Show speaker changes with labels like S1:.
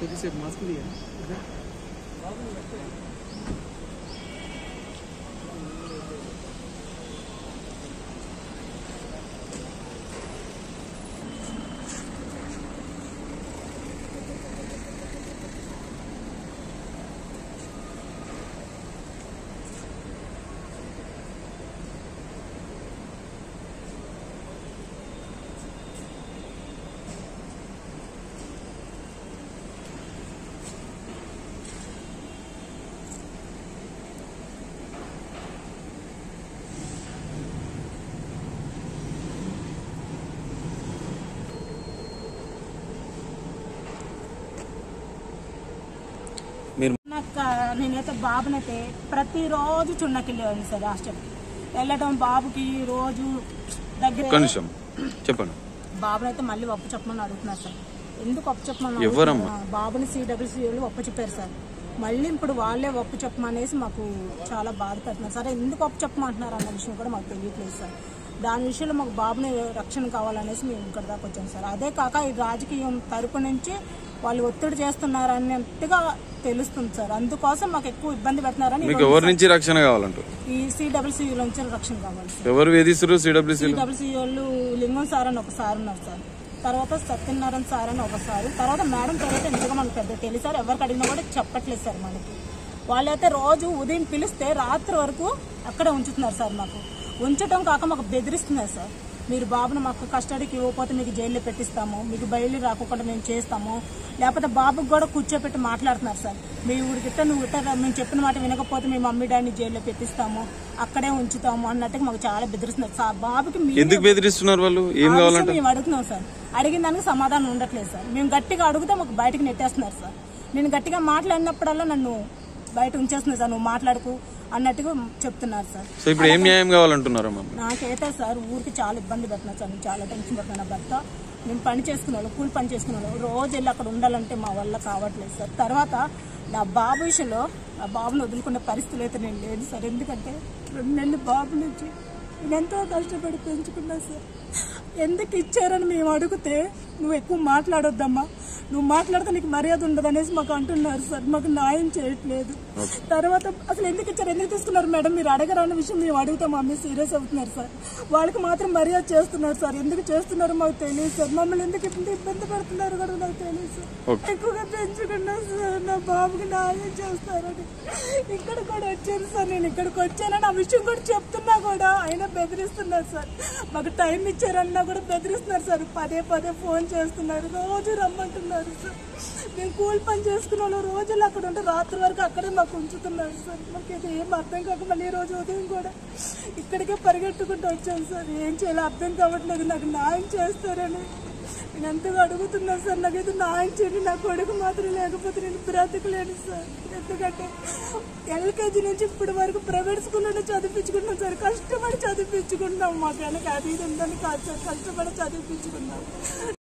S1: కొద్దిసేపు మాస్క్ తీయ
S2: మీరు
S3: నాకు నేనైతే బాబునైతే ప్రతిరోజు చున్నకెళ్ళేవాడిని సార్ హాస్టల్కి వెళ్ళడం బాబుకి రోజు దగ్గర
S2: ఒక్క నిమిషం చెప్పండి
S3: బాబునైతే మళ్ళీ ఒప్పు చెప్పమని అడుగుతున్నారు సార్ ఎందుకు ఒప్పు చెప్పమని
S2: ఎవరమ్మా?
S3: అడుగుతున్నారు? బాబుని సిడబ్ల్యూసీలు ఒప్పు చెప్పారు సార్ మళ్ళీ ఇప్పుడు వాళ్ళే ఒప్పు చెప్పమనేసి మాకు చాలా బాధ పెడుతున్నారు సార్ ఎందుకు ఒప్పు చెప్పమంటున్నారు అన్న విషయం కూడా మాకు తెలియట్లేదు సార్ దాని విషయంలో మాకు బాబుని రక్షణ కావాలనేసి మేము ఇక్కడ దాకా వచ్చాం సార్ అదే కాక ఈ రాజకీయం తరపు నుంచి వాళ్ళు ఒత్తిడి చేస్తున్నారు అన్నట్టుగా తెలుస్తుంది సార్ అందుకోసం మాకు ఎక్కువ ఇబ్బంది పెడుతున్నారని
S2: మీకు ఎవరి నుంచి రక్షణ కావాలంటారు
S3: ఈ సిడబ్ల్యూసీ నుంచి రక్షణ కావాలి సార్
S2: ఎవరు వేధిస్తారు సిడబ్ల్యూసీలు
S3: సిడబ్ల్యూసీ వాళ్ళు లింగం సార్ అని ఒక సార్ ఉన్నారు సార్ తర్వాత సత్యనారాయణ సార్ అని ఒక సార్ తర్వాత మేడం పేరైతే ఎందుకు మనకు పెద్ద తెలియదు సార్ ఎవరికి అడిగినా కూడా చెప్పట్లేదు సార్ మనకి వాళ్ళైతే రోజు ఉదయం పిలిస్తే రాత్రి వరకు అక్కడే ఉంచుతున్నారు సార్ మాకు ఉంచడం కాక మాకు బెదిరిస్తున్నారు సార్ మీరు బాబును మాకు కస్టడీకి ఇవ్వకపోతే మీకు జైల్లో పెట్టిస్తాము మీకు బయలు రాకుండా మేము చేస్తాము లేకపోతే బాబుకి కూడా కూర్చోపెట్టి మాట్లాడుతున్నారు సార్ మీ ఊరికిట్ట నువ్వు ఇట్ట మేము చెప్పిన మాట వినకపోతే మీ మమ్మీ డాడీని జైల్లో పెట్టిస్తాము అక్కడే ఉంచుతాము అన్నట్టుగా మాకు చాలా బెదిరిస్తున్నారు సార్ బాబుకి మీ
S2: ఎందుకు బెదిరిస్తున్నారు వాళ్ళు ఏం
S3: ఆ విషయం
S2: కావాలంటే
S3: మేము అడుగుతున్నాం సార్ అడిగిన దానికి సమాధానం ఉండట్లేదు సార్ మేము గట్టిగా అడిగితే మాకు బయటకు నెట్టేస్తున్నారు సార్ నేను గట్టిగా మాట్లాడినప్పుడల్లా నన్ను బయట ఉంచేస్తున్నారు సార్ నువ్వు మాట్లాడుకు అన్నట్టుగా చెప్తున్నారు సార్
S2: సో ఇప్పుడు ఏం న్యాయం కావాలంటున్నారు మమ్మల్ని
S3: నాకైతే సార్ ఊరికి చాలా ఇబ్బంది పడుతున్నా సార్ నేను చాలా టెన్షన్ పడుతున్నా నా భర్త మేము పని చేసుకునే వాళ్ళు కూలి పని చేసుకునే వాళ్ళు రోజు వెళ్ళి అక్కడ ఉండాలంటే మా వల్ల కావట్లేదు సార్ తర్వాత నా బాబు విషయంలో నా బాబుని వదులుకునే పరిస్థితులు అయితే నేను లేదు సార్ ఎందుకంటే రెండు నెలలు బాబు నుంచి నేను ఎంతో కష్టపడి పెంచుకున్నా సార్ ఎందుకు ఇచ్చారని మేము అడిగితే నువ్వు ఎక్కువ మాట్లాడొద్దమ్మా నువ్వు మాట్లాడితే నీకు మర్యాద ఉండదు అనేసి మాకు అంటున్నారు సార్ మాకు న్యాయం చేయట్లేదు తర్వాత అసలు ఎందుకు ఇచ్చారు ఎందుకు తీసుకున్నారు మేడం మీరు అడగరాని విషయం మేము అడుగుతాం మమ్మీ సీరియస్ అవుతున్నారు సార్ వాళ్ళకి మాత్రం మర్యాద చేస్తున్నారు సార్ ఎందుకు చేస్తున్నారో మాకు తెలియదు సార్ మమ్మల్ని ఎందుకు ఇంత ఇబ్బంది పెడుతున్నారు కూడా నాకు తెలియదు సార్
S2: ఓకే.
S3: ఎక్కువగా పెంచుకున్నా సార్ నా బాబుకి న్యాయం చేస్తారని ఇక్కడ కూడా వచ్చాను సార్ నేను ఇక్కడికి వచ్చానని ఆ విషయం కూడా చెప్తున్నా కూడా అయినా బెదిరిస్తున్నారు సార్ మాకు టైం ఇచ్చారన్నా కూడా బెదిరిస్తున్నారు సార్ పదే పదే ఫోన్ చేస్తున్నారు రోజు రమ్మంటున్నారు సార్ మేము కూలి పని చేసుకున్న వాళ్ళు రోజులు అక్కడ ఉంటే రాత్రి వరకు అక్కడే మాకు ఉంచుతున్నారు సార్ మాకు ఇది ఏం అర్థం కాక మళ్ళీ ఈ రోజు ఉదయం కూడా ఇక్కడికే పరిగెట్టుకుంటూ వచ్చాను సార్ ఏం చేయాలో అర్థం కావట్లేదు నాకు న్యాయం చేస్తారని నేను ఎంతగా అడుగుతున్నాను సార్ నాకైతే న్యాయం చేయండి నా కొడుకు మాత్రం లేకపోతే నేను బ్రతకలేను సార్ ఎందుకంటే ఎల్కేజీ నుంచి ఇప్పటి వరకు ప్రైవేట్ స్కూల్లోనే చదివించుకుంటున్నాం సార్ కష్టపడి చదివించుకుంటున్నాం మాకు వెనక అది ఇది ఉందని కాదు సార్ కష్టపడి చదివించుకున్నాం